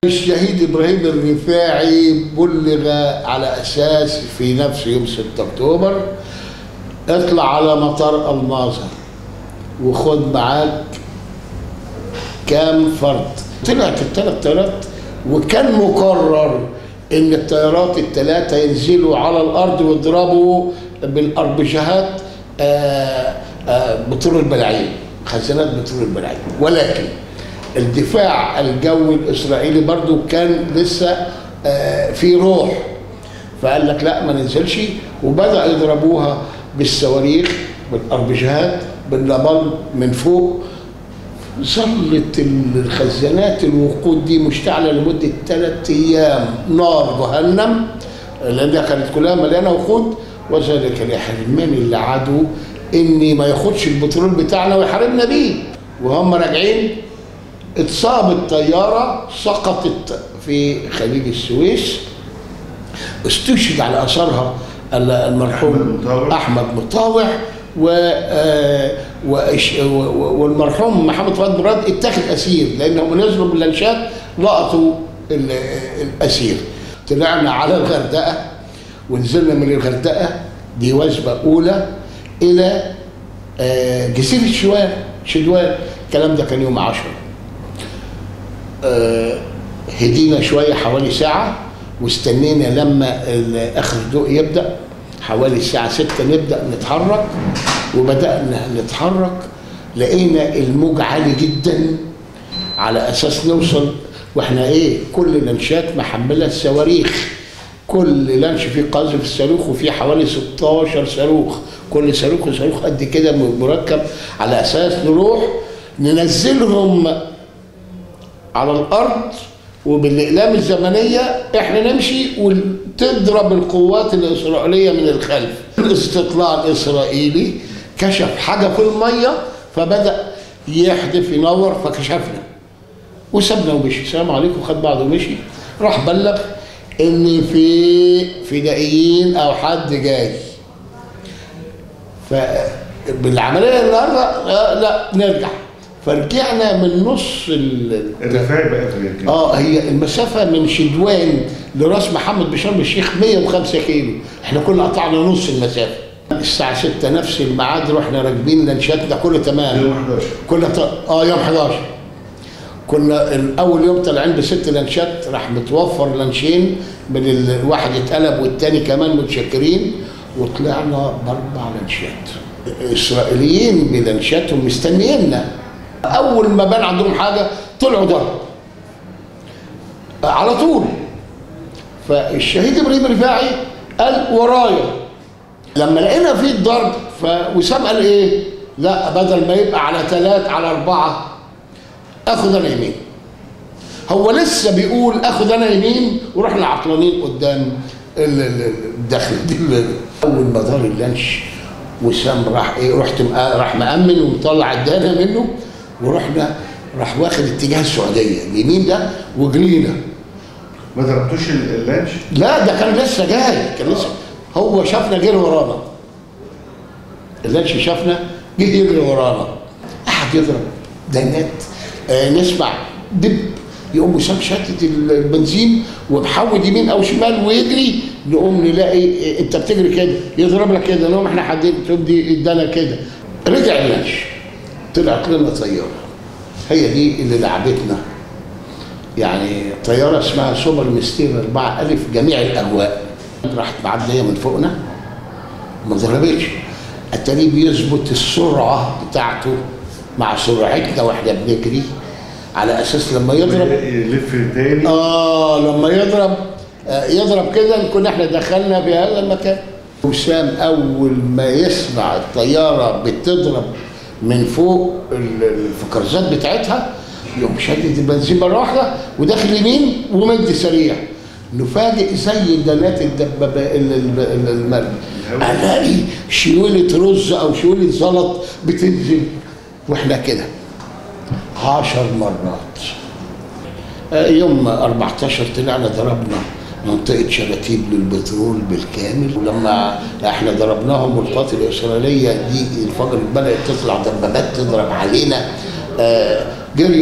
الشهيد ابراهيم الرفاعي بلغ على اساس في نفس يوم 6 اكتوبر اطلع على مطار الماظة وخد معاك كام فرد طلعت الثلاث طيارات وكان مقرر ان الطيارات الثلاثه ينزلوا على الارض ويضربوا بالاربشهات آه، آه، بطول البلاعين خزانات بطول البلاعين ولكن الدفاع الجوي الاسرائيلي برضو كان لسه آه، في روح فقال لك لا ما ننزلش وبدا يضربوها بالصواريخ بالاربجهات بالنبال من فوق ظلت الخزانات الوقود دي مشتعله لمده ثلاث ايام نار جهنم لانها كانت كلها مليانه وقود وذلك لحرمان العدو اني ما ياخدش البترول بتاعنا ويحاربنا بيه وهم راجعين اتصابت طياره سقطت في خليج السويس استشهد على اثرها المرحوم أحمد مطاوع. احمد مطاوع و آه، وإش- و- و- والمرحوم محمد فؤاد مراد اتاخد اسير لانهم نزلوا باللانشات لقطوا ال- الاسير طلعنا على الغردقه ونزلنا من الغردقه دي وجبه اولى الى آه، جزيره شوال شدوان الكلام ده كان يوم 10 آه، هدينا شويه حوالي ساعه واستنينا لما ال- اخر ضوء يبدا حوالي الساعه 6 نبدا نتحرك وبدانا نتحرك لقينا الموج عالي جدا على اساس نوصل واحنا ايه كل لانشات محمله صواريخ كل لانش فيه قاذف الصاروخ وفيه حوالي 16 صاروخ كل صاروخ وصاروخ قد كده مركب على اساس نروح ننزلهم على الارض وبالاقلام الزمنيه احنا نمشي وتضرب القوات الاسرائيليه من الخلف الاستطلاع الاسرائيلي كشف حاجه في الميه فبدا يحدف ينور فكشفنا وسابنا ومشي السلام عليكم خد بعضه ومشي راح بلغ ان في فدائيين او حد جاي فبالعمليه النهارده آه لا نرجع فرجعنا من نص ال- الرفاعي بقى غير كده اه هي المسافه من شدوان لراس محمد بشرم الشيخ 105 كيلو احنا كنا قطعنا نص المسافه الساعه 6 نفس الميعاد رحنا راكبين لانشاتنا كله تمام يوم 11 كنا ط... اه يوم 11 كنا الاول يوم طالعين بست لانشات راح متوفر لانشين من الواحد اتقلب والتاني كمان متشكرين وطلعنا باربع لانشات اسرائيليين بلانشاتهم مستنيينا اول ما بان عندهم حاجه طلعوا ضرب على طول فالشهيد ابراهيم الرفاعي قال ورايا لما لقينا فيه الضرب فوسام قال ايه؟ لا بدل ما يبقى على ثلاث على اربعه اخد انا يمين هو لسه بيقول اخد انا يمين ورحنا عطلانين قدام ال- ال- الدخل دي ال- اول ما دار اللانش وسام راح ايه رحت مأ- راح مأمن ومطلع الدانه منه ورحنا راح واخد اتجاه السعوديه اليمين ده وجرينا ما ضربتوش ال- اللانش لا ده كان لسه جاي كان لسه هو شافنا جري ورانا اللانش شافنا جه يجري ورانا قعد يضرب دانات آه نسمع دب يقوم وسام شتت البنزين ومحود يمين او شمال ويجري نقوم نلاقي آه، انت بتجري كده يضرب لك كده نقوم احنا حدين تقوم دي ادانا كده رجع اللانش طلعت لنا طياره هي دي اللي لعبتنا يعني طيارة اسمها سوبر ميستير 4 ألف جميع الأهواء راحت معدية من فوقنا ما ضربتش التاني بيظبط السرعة بتاعته مع سرعتنا واحنا بنجري على أساس لما يضرب يلف تاني آه لما يضرب آه يضرب كده نكون احنا دخلنا في هذا المكان وسام أول ما يسمع الطيارة بتضرب من فوق ال- الفكرزات بتاعتها يقوم شدد البنزين مرة واحدة وداخل يمين ومد سريع نفاجئ زي دانات الدبابة ال- ال- ال- المرمي الاقي شويلة رز او شويلة زلط بتنزل واحنا كده عشر مرات آه، يوم 14 طلعنا ضربنا منطقة شلاتيب للبترول بالكامل ولما احنا ضربناهم والقوات الإسرائيلية دي الفجر بدأت تطلع دبابات تضرب علينا آه، جريوا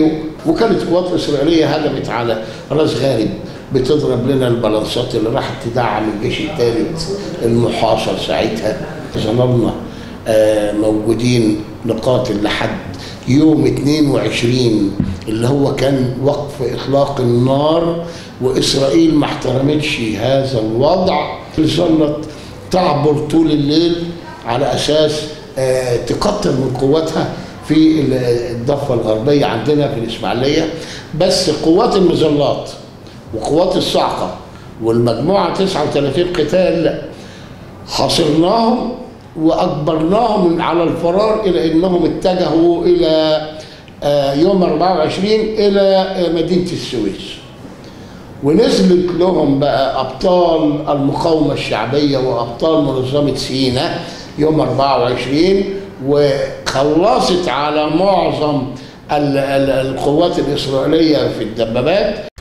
وكانت قوات اسرائيليه هجمت على راس غارب بتضرب لنا البلانسات اللي راحت تدعم الجيش الثالث المحاصر ساعتها ظللنا آه، موجودين نقاتل لحد يوم 22 اللي هو كان وقف اطلاق النار واسرائيل ما احترمتش هذا الوضع ظلت تعبر طول الليل على اساس آه، تكتر من قواتها في ال- الضفه الغربيه عندنا في الاسماعيليه بس قوات المظلات وقوات الصاعقه والمجموعه 39 قتال حاصرناهم واجبرناهم على الفرار الى انهم اتجهوا الى آه، يوم 24 الى آه، مدينه السويس ونزلت لهم بقى ابطال المقاومه الشعبيه وابطال منظمه سينا يوم 24 وخلصت على معظم ال- ال- القوات الاسرائيليه في الدبابات